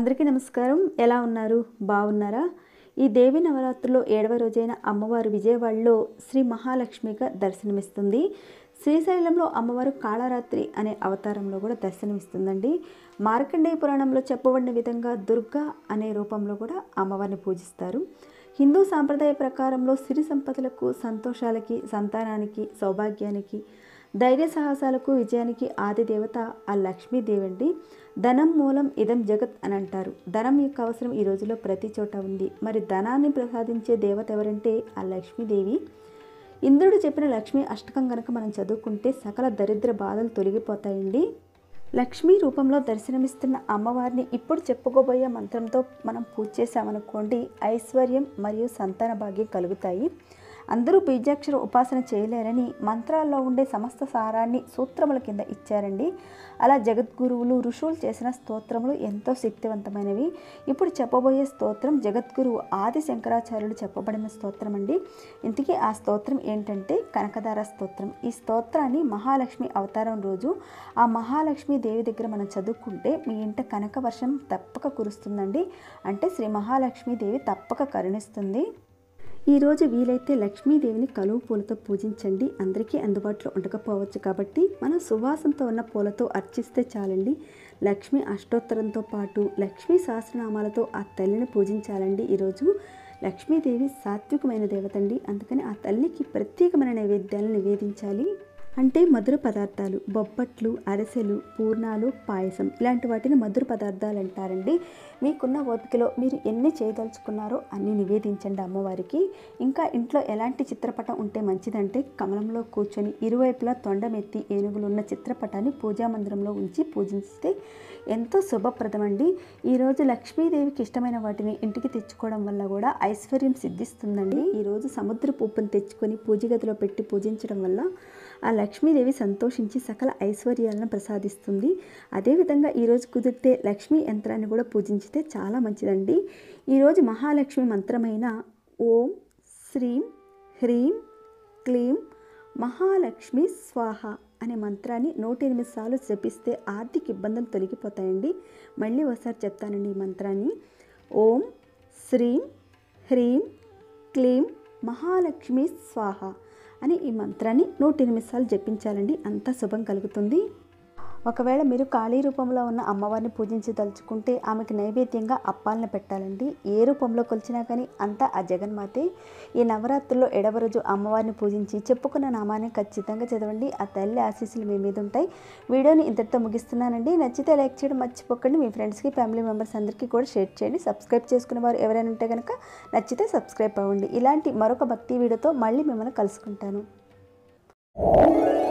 అందరికీ నమస్కారం ఎలా ఉన్నారు బాగున్నారా ఈ దేవి నవరాత్రుల్లో ఏడవ రోజైన అమ్మవారు విజయవాడలో శ్రీ మహాలక్ష్మిగా దర్శనమిస్తుంది శ్రీశైలంలో అమ్మవారు కాళరాత్రి అనే అవతారంలో కూడా దర్శనమిస్తుందండి మార్కండేయ పురాణంలో చెప్పబడిన విధంగా దుర్గా అనే రూపంలో కూడా అమ్మవారిని పూజిస్తారు హిందూ సాంప్రదాయ ప్రకారంలో సిరి సంపదలకు సంతోషాలకి సంతానానికి సౌభాగ్యానికి ధైర్య సాహసాలకు విజయానికి ఆది దేవత ఆ లక్ష్మీదేవి అండి ధనం మూలం ఇదం జగత్ అని అంటారు ధనం యొక్క అవసరం ఈ రోజుల్లో ప్రతి చోట ఉంది మరి ధనాన్ని ప్రసాదించే దేవత ఎవరంటే ఆ లక్ష్మీదేవి ఇంద్రుడు చెప్పిన లక్ష్మీ అష్టకం కనుక మనం చదువుకుంటే సకల దరిద్ర బాధలు తొలగిపోతాయండి లక్ష్మీ రూపంలో దర్శనమిస్తున్న అమ్మవారిని ఇప్పుడు చెప్పుకోబోయే మంత్రంతో మనం పూజ చేసామనుకోండి ఐశ్వర్యం మరియు సంతాన భాగ్యం కలుగుతాయి అందరూ బీజాక్షర ఉపాసన చేయలేరని మంత్రాల్లో ఉండే సమస్త సారాన్ని సూత్రముల కింద ఇచ్చారండి అలా జగద్గురువులు ఋషువులు చేసిన స్తోత్రములు ఎంతో శక్తివంతమైనవి ఇప్పుడు చెప్పబోయే స్తోత్రం జగద్గురువు ఆది శంకరాచార్యులు చెప్పబడిన స్తోత్రం అండి ఇంతకీ ఆ స్తోత్రం ఏంటంటే కనకదార స్తోత్రం ఈ స్తోత్రాన్ని మహాలక్ష్మి అవతారం రోజు ఆ మహాలక్ష్మి దేవి దగ్గర మనం చదువుకుంటే మీ ఇంట కనక వర్షం తప్పక కురుస్తుందండి అంటే శ్రీ మహాలక్ష్మి దేవి తప్పక కరుణిస్తుంది ఈరోజు వీలైతే లక్ష్మీదేవిని కలువు పూలతో పూజించండి అందరికీ అందుబాటులో ఉండకపోవచ్చు కాబట్టి మనం సువాసనతో ఉన్న పూలతో అర్చిస్తే చాలండి లక్ష్మీ అష్టోత్తరంతో పాటు లక్ష్మీ సహస్రనామాలతో ఆ తల్లిని పూజించాలండి ఈరోజు లక్ష్మీదేవి సాత్వికమైన దేవత అండి అందుకని ఆ తల్లికి ప్రత్యేకమైన నైవేద్యాలను నివేదించాలి అంటే మధుర పదార్థాలు బొబ్బట్లు అరిసెలు పూర్ణాలు పాయసం ఇలాంటి వాటిని మధుర పదార్థాలు అంటారండి మీకున్న ఓపికలో మీరు ఎన్ని చేయదలుచుకున్నారో అన్ని నివేదించండి అమ్మవారికి ఇంకా ఇంట్లో ఎలాంటి చిత్రపటం ఉంటే మంచిదంటే కమలంలో కూర్చొని ఇరువైపులా తొండమెత్తి ఏనుగులు ఉన్న చిత్రపటాన్ని పూజా మందిరంలో ఉంచి పూజిస్తే ఎంతో శుభప్రదమండి ఈరోజు లక్ష్మీదేవికి ఇష్టమైన వాటిని ఇంటికి తెచ్చుకోవడం వల్ల కూడా ఐశ్వర్యం సిద్ధిస్తుందండి ఈరోజు సముద్ర ఉప్పును తెచ్చుకొని పూజ గదిలో పెట్టి పూజించడం వల్ల ఆ లక్ష్మీదేవి సంతోషించి సకల ఐశ్వర్యాలను ప్రసాదిస్తుంది అదేవిధంగా ఈరోజు కుదిరితే లక్ష్మీ యంత్రాన్ని కూడా పూజించితే చాలా మంచిదండి ఈరోజు మహాలక్ష్మి మంత్రమైన ఓం శ్రీం హ్రీం క్లీం మహాలక్ష్మి స్వాహ అనే మంత్రాన్ని నూట ఎనిమిది సార్లు జపిస్తే ఆర్థిక ఇబ్బందులు తొలగిపోతాయండి మళ్ళీ ఒకసారి చెప్తానండి ఈ మంత్రాన్ని ఓం శ్రీం హ్రీం క్లీం మహాలక్ష్మి స్వాహ అని ఈ మంత్రాన్ని నూట ఎనిమిది సార్లు జపించాలండి అంతా శుభం కలుగుతుంది ఒకవేళ మీరు ఖాళీ రూపంలో ఉన్న అమ్మవారిని పూజించదలుచుకుంటే ఆమెకి నైవేద్యంగా అప్పాలను పెట్టాలండి ఏ రూపంలో కొలిచినా కానీ అంతా ఆ జగన్మాతే ఈ నవరాత్రుల్లో ఎడవ రోజు అమ్మవారిని పూజించి చెప్పుకున్న నామాన్ని ఖచ్చితంగా చదవండి ఆ తల్లి ఆశీస్సులు మీ మీద ఉంటాయి వీడియోని ఇంతటితో ముగిస్తున్నానండి నచ్చితే లైక్ చేయడం మర్చిపోకండి మీ ఫ్రెండ్స్కి ఫ్యామిలీ మెంబర్స్ అందరికీ కూడా షేర్ చేయండి సబ్స్క్రైబ్ చేసుకున్న వారు ఎవరైనా ఉంటే కనుక నచ్చితే సబ్స్క్రైబ్ అవ్వండి ఇలాంటి మరొక భక్తి వీడియోతో మళ్ళీ మిమ్మల్ని కలుసుకుంటాను